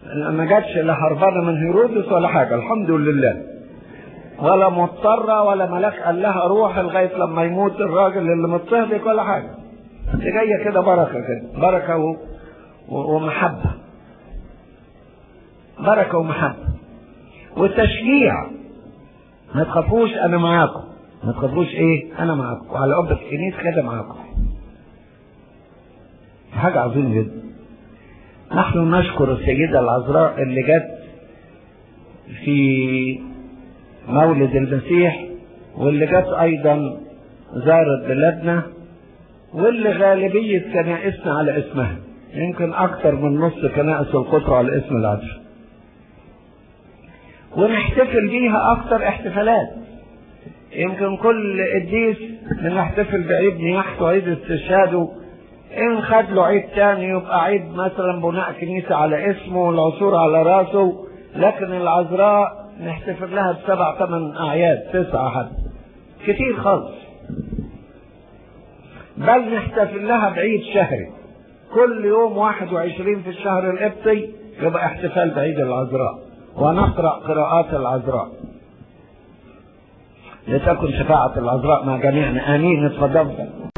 ما جاتش لا هربانه من هيرودس ولا حاجه الحمد لله ولا مضطره ولا ملاك قال لها روح لغايه لما يموت الراجل اللي مضطهدك ولا حاجه دي جايه كده بركه كده بركه و... و... ومحبه بركه ومحبه وتشجيع ما تخافوش انا معاكم ما تخافوش ايه انا معاكم وعلى قبة الكنيس كده معاكم حاجة عظيمة جدا نحن نشكر السيدة العذراء اللي جت في مولد المسيح واللي جت ايضا زارت بلادنا واللي غالبية كنائسنا على اسمها يمكن اكتر من نص كنائس القطر على اسم العذراء ونحتفل بيها اكتر احتفالات يمكن كل قديس بنحتفل بعيد نياحته وعيد استشهاده ان خد له عيد تاني يبقى عيد مثلا بناء كنيسة على اسمه والعصور على راسه لكن العذراء نحتفل لها بسبع ثمان اعياد تسعة حتى كتير خالص بل نحتفل لها بعيد شهري كل يوم واحد وعشرين في الشهر القبطي يبقى احتفال بعيد العذراء ونقرأ قراءات العذراء لتكن شفاعة العذراء مع جميعنا آمين اتفضلوا